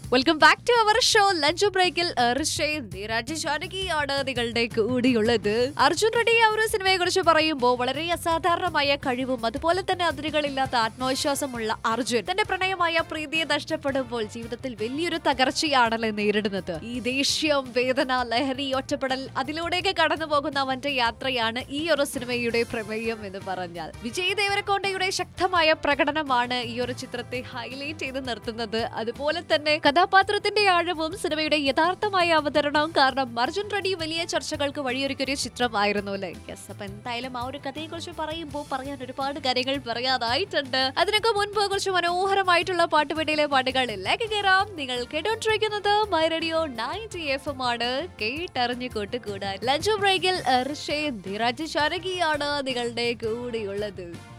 welcome back to our show lunch ബ്രേക്കിൽ നീരാജ് ജാനകിയാണ് നിങ്ങളുടെ കൂടിയുള്ളത് അർജുൻ റെഡ്ഡി ആ ഒരു സിനിമയെ കുറിച്ച് പറയുമ്പോൾ വളരെ അസാധാരണമായ കഴിവും അതുപോലെ തന്നെ അതിരുകളില്ലാത്ത ആത്മവിശ്വാസമുള്ള അർജുൻ തന്റെ പ്രണയമായ പ്രീതിയെ നഷ്ടപ്പെടുമ്പോൾ ജീവിതത്തിൽ വലിയൊരു തകർച്ചയാണല്ലോ നേരിടുന്നത് ഈ ദേഷ്യം വേദന ലഹരി ഒറ്റപ്പെടൽ അതിലൂടെയൊക്കെ കടന്നു പോകുന്ന അവന്റെ യാത്രയാണ് ഈ ഒരു സിനിമയുടെ പ്രമേയം എന്ന് പറഞ്ഞാൽ വിജയ് ദേവരക്കൊണ്ടയുടെ ശക്തമായ പ്രകടനമാണ് ഈ ഒരു ചിത്രത്തെ ഹൈലൈറ്റ് ചെയ്ത് നിർത്തുന്നത് അതുപോലെ തന്നെ കഥാപാത്രത്തിന്റെ ആഴവും സിനിമയുടെ യഥാർത്ഥമായ അവതരണവും കാരണം അർജുൻ റെഡ്ഡി വലിയ ചർച്ചകൾക്ക് വഴിയൊരുക്കിയ ചിത്രമായിരുന്നു അല്ലേ യെസ് അപ്പൊ എന്തായാലും ആ ഒരു കഥയെ കുറിച്ച് പറയുമ്പോൾ പറയാൻ ഒരുപാട് കാര്യങ്ങൾ പറയാതായിട്ടുണ്ട് അതിനൊക്കെ മുൻപ് കുറച്ച് മനോഹരമായിട്ടുള്ള പാട്ടുപെട്ടിയിലെ പാട്ടുകളിലേക്ക് കയറാം നിങ്ങൾ കേട്ടോണ്ടിരിക്കുന്നത് my radio ninety F M ആണ് കേട്ടറിഞ്ഞു കൂട്ടുകൂടാൻ ലഞ്ച് ബ്രേക്കിൽ ഋഷേ ധീരാജ് ശാരകിയാണ് നിങ്ങളുടെ കൂടെയുള്ളത്